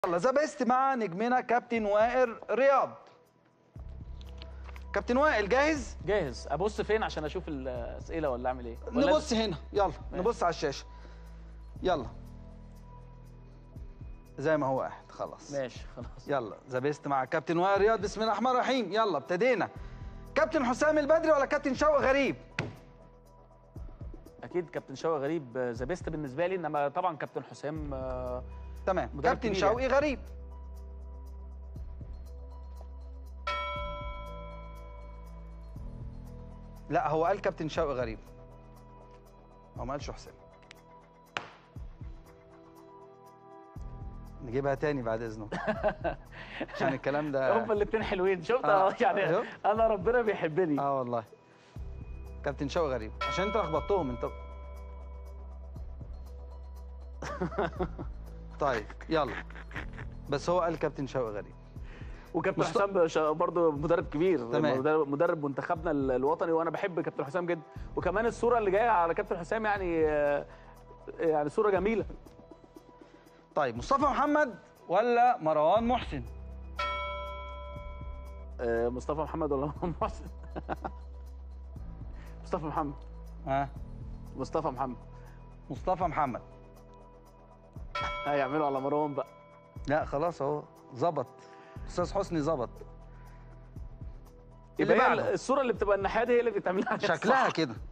يلا ذا بيست مع نجمنا كابتن وائل رياض كابتن وائل جاهز جاهز ابص فين عشان اشوف الاسئله ولا اعمل ايه ولا نبص هنا يلا نبص على الشاشه يلا زي ما هو قاعد خلاص ماشي خلاص يلا ذا بيست مع كابتن وائل رياض بسم الله الرحمن الرحيم يلا ابتدينا كابتن حسام البدري ولا كابتن شوقي غريب اكيد كابتن شوقي غريب ذا بيست بالنسبه لي انما طبعا كابتن حسام آه، تمام مدرب كابتن كبير شوقي غريب لا هو قال كابتن شوقي غريب هو ما قالش حسام نجيبها تاني بعد اذنك عشان الكلام ده هما الاثنين حلوين شفت آه، آه. يعني أيوه. انا ربنا بيحبني اه والله كابتن شوقي غريب عشان انت لخبطتهم انت طيب يلا بس هو قال كابتن شوقي غريب وكابتن مست- حسام ش- برضه مدرب كبير تمام. مدرب, مدرب منتخبنا ال- الوطني وانا بحب كابتن حسام جدا وكمان الصوره اللي جايه على كابتن حسام يعني آه، يعني صوره جميله طيب مصطفى محمد ولا مروان محسن آه، مصطفى محمد ولا مروان محسن مصطفى محمد ها مصطفى محمد مصطفى محمد هيعملوا على مروان بقى لا خلاص اهو ظبط استاذ حسني ظبط اللي يبقى هي بعده الصوره اللي بتبقى الناحيه دي هي اللي بتعمل لها شكلها صح. كده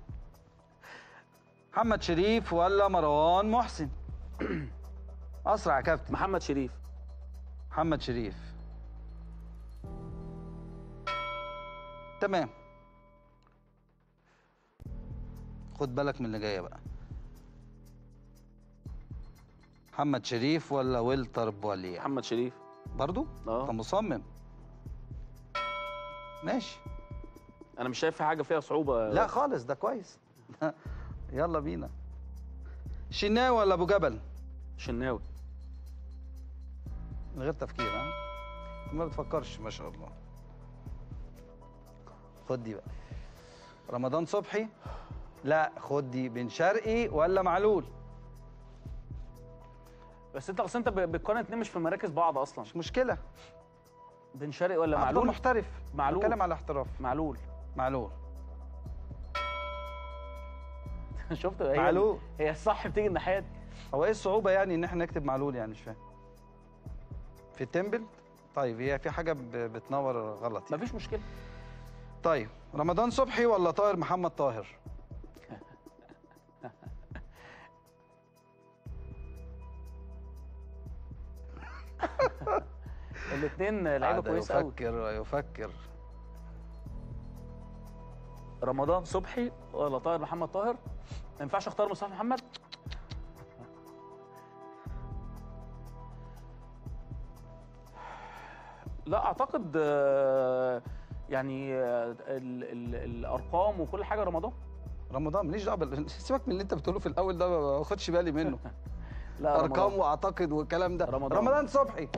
محمد شريف ولا مروان محسن اسرع يا كابتن محمد شريف محمد شريف تمام خد بالك من اللي جايه بقى محمد شريف ولا ويلتر بواليا محمد شريف برضو اه. انت مصمم ماشي انا مش شايف في حاجه فيها صعوبه لا خالص ده كويس يلا بينا شناوي ولا ابو جبل شناوي من غير تفكير ها ما بتفكرش ما شاء الله خد دي بقى رمضان صبحي لا خد دي بن شرقي ولا معلول بس انت اصل انت ب- بتقارن اتنين مش في مراكز بعض اصلا مش مشكله بن شرقي ولا معلول معلول محترف معلول. بتكلم على احتراف معلول معلول شفت هي معلول. هي الصح بتيجي الناحيه دي هو ايه الصعوبه يعني ان احنا نكتب معلول يعني مش فاهم في التمبل طيب هي في حاجه ب- بتنور غلط يعني. مفيش مشكله طيب رمضان صبحي ولا طاهر محمد طاهر الاثنين لعيبه قاعد كويسه قوي يفكر ويفكر رمضان صبحي ولا طاهر محمد طاهر ما ينفعش اختار مصطفى محمد لا اعتقد آه، يعني آه، ال ال الارقام وكل حاجه رمضان رمضان ماليش دعوه بال- سيبك من اللي انت بتقوله في الاول ده ما باخدش بالي منه لا ارقام رمضان. واعتقد والكلام ده رمضان. رمضان صبحي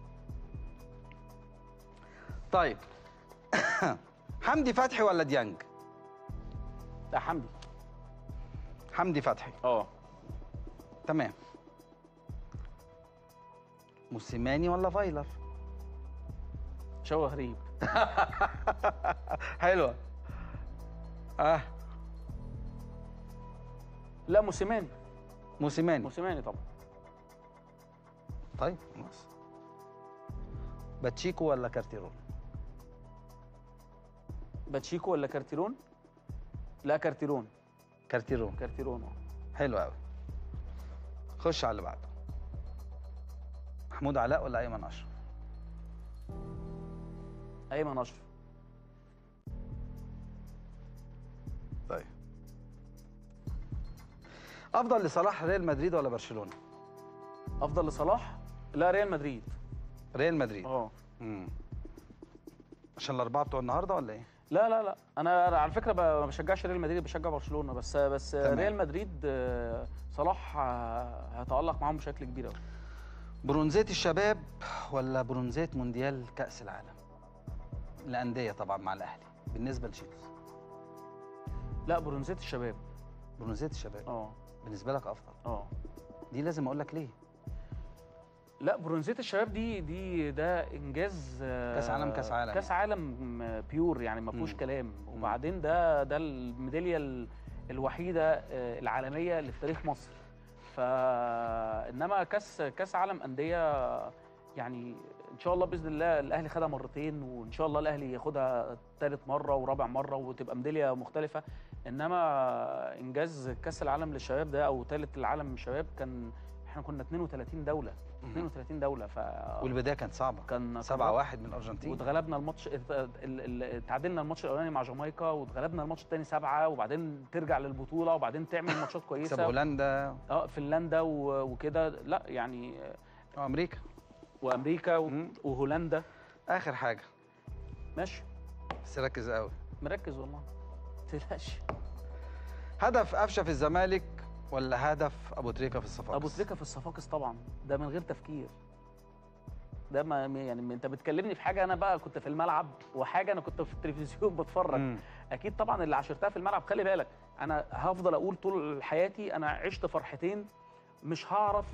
طيب حمدي فتحي ولا ديانج لا حمدي حمدي فتحي اه تمام موسيماني ولا فايلر شوقي غريب حلوه اه لا موسيماني موسيماني موسيماني طبعا طيب خلاص باتشيكو ولا كارتيرون باتشيكو ولا كارتيرون لا كارتيرون كارتيرون كارتيرون اه حلو قوي خش على اللي بعده محمود علاء ولا ايمن اشرف ايمن اشرف طيب افضل لصلاح ريال مدريد ولا برشلونه افضل لصلاح لا ريال مدريد ريال مدريد اه امم عشان الاربعه بتوع النهارده ولا ايه لا لا لا انا أنا على فكره ب- ما بشجعش ريال مدريد بشجع برشلونه بس بس تمام. ريال مدريد آه، صلاح آه، هيتالق معاهم بشكل كبير قوي برونزيه الشباب ولا برونزيه مونديال كاس العالم الانديه طبعا مع الاهلي بالنسبه لشيلسي لا برونزيه الشباب برونزيه الشباب اه بالنسبه لك افضل اه دي لازم اقول لك ليه لا برونزيه الشباب دي دي ده انجاز آه، كأس عالم- كأس عالم كاس عالم آه، بيور يعني ما فيهوش مم. كلام وبعدين ده ده الميداليه ال- الوحيده آه، العالميه اللي في تاريخ مصر فانما كاس كاس عالم انديه يعني ان شاء الله باذن الله الاهلي خدها مرتين وان شاء الله الاهلي ياخدها ثالث مره ورابع مره وتبقى ميداليه مختلفه انما انجاز كاس العالم للشباب ده او ثالث العالم للشباب كان احنا كنا 32 دوله 32 دوله ف والبدايه كانت صعبه كان 7 1 من الارجنتين واتغلبنا الماتش ات- ال- ال- تعادلنا الماتش الاولاني مع جامايكا واتغلبنا الماتش الثاني سبعه وبعدين ترجع للبطوله وبعدين تعمل ماتشات كسب كويسه هولندا اه فنلندا و- وكده لا يعني وامريكا وامريكا و- مم. وهولندا اخر حاجه ماشي بس ركز قوي مركز والله ما تقلقش هدف قفشه في الزمالك ولا هدف ابو تريكه في الصفاقس ابو تريكه في الصفاقس طبعا ده من غير تفكير ده ما يعني انت بتكلمني في حاجه انا بقى كنت في الملعب وحاجه انا كنت في التلفزيون بتفرج مم. اكيد طبعا اللي عشرتها في الملعب خلي بالك انا هفضل اقول طول حياتي انا عشت فرحتين مش هعرف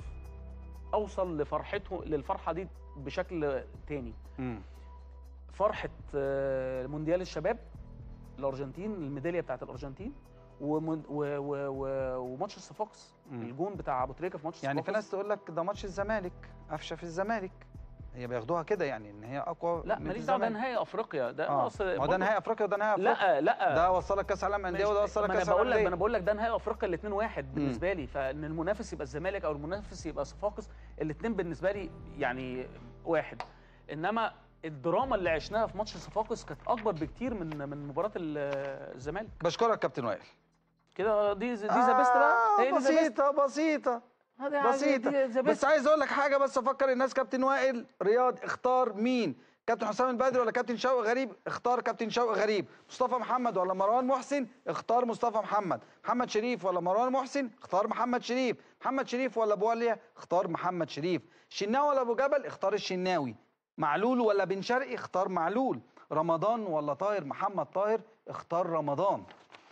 اوصل لفرحته للفرحه دي بشكل تاني مم. فرحه آه، مونديال الشباب الارجنتين الميداليه بتاعت الارجنتين ومن- و- و- و- وماتش الصفاقس مم. الجون بتاع ابو تريكه في ماتش يعني في الصفاقس ناس تقول لك ده ماتش الزمالك قفشه في الزمالك هي بياخدوها كده يعني ان هي اقوى لا من ماليش دعوه ده الزمالك. نهائي افريقيا ده اه أصل ما هو ده برضه- نهائي افريقيا وده نهائي افريقيا لا لا ده وصلك كاس عالم انديه وده وصلك ما انا كاس بقول عالم لك ما انا انديه بقول لك ده نهائي افريقيا الاثنين واحد بالنسبه لي فان المنافس يبقى الزمالك او المنافس يبقى صفاقس الاثنين بالنسبه لي يعني واحد انما الدراما اللي عشناها في ماتش صفاقس كانت اكبر بكتير من من مباراه ال- الزمالك بشكرك كابتن وائل كده دي دي ذا بيست بقى هي دي ذا بيست بسيطه بسيطه بسيطه دي ذا بس بيست عايز اقول لك حاجه بس افكر الناس كابتن وائل رياض اختار مين كابتن حسام البدري ولا كابتن شوقي غريب اختار كابتن شوقي غريب مصطفى محمد ولا مروان محسن اختار مصطفى محمد محمد شريف ولا مروان محسن اختار محمد شريف محمد شريف ولا بواليا اختار محمد شريف شناوي ولا ابو جبل اختار الشناوي معلول ولا بن شرقي اختار معلول رمضان ولا طاهر محمد طاهر اختار رمضان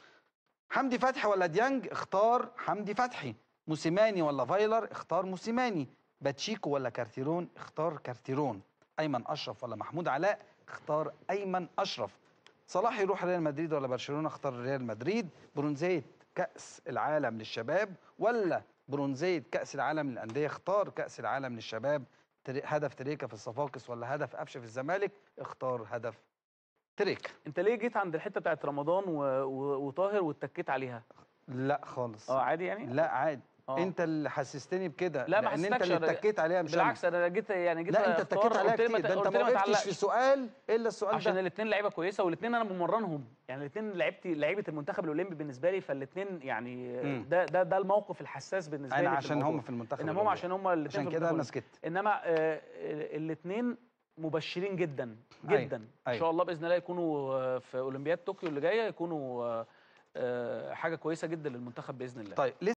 حمدي فتحي ولا ديانج اختار حمدي فتحي موسيماني ولا فايلر اختار موسيماني باتشيكو ولا كارتيرون اختار كارتيرون ايمن اشرف ولا محمود علاء اختار ايمن اشرف صلاح يروح ريال مدريد ولا برشلونه اختار ريال مدريد برونزيه كاس العالم للشباب ولا برونزيه كاس العالم للانديه اختار كاس العالم للشباب تري- هدف تريكا في الصفاقس ولا هدف قفشه في الزمالك اختار هدف تريكا انت ليه جيت عند الحته بتاعت رمضان و... و... وطاهر واتكيت عليها لا خالص اه عادي يعني لا عادي آه. انت اللي حسستني بكده لا، ما لان انت حسستكش، اللي أنا- اتكيت عليها مش بالعكس انا جيت يعني جيت أنا. لا انت أختار، اتكيت عليها قلت لي ما كتير ت- ده انت قلت ما لي ما وقفتش في تعلقش. سؤال الا السؤال عشان ده الاثنين لعيبه كويسه والاثنين انا بمرنهم يعني الاثنين لعيبتي لعيبه المنتخب الاولمبي بالنسبه لي فالاثنين يعني مم. ده ده ده الموقف الحساس بالنسبه انا لي في عشان الموضوع. هم في المنتخب انما هم الأولمبي. عشان هم الاثنين عشان كده انا سكت انما الاثنين مبشرين جدا أيوة، جدا ان أيوة. شاء الله باذن الله يكونوا آه، في اولمبياد طوكيو اللي جايه يكونوا آه، آه، حاجه كويسه جدا للمنتخب باذن الله طيب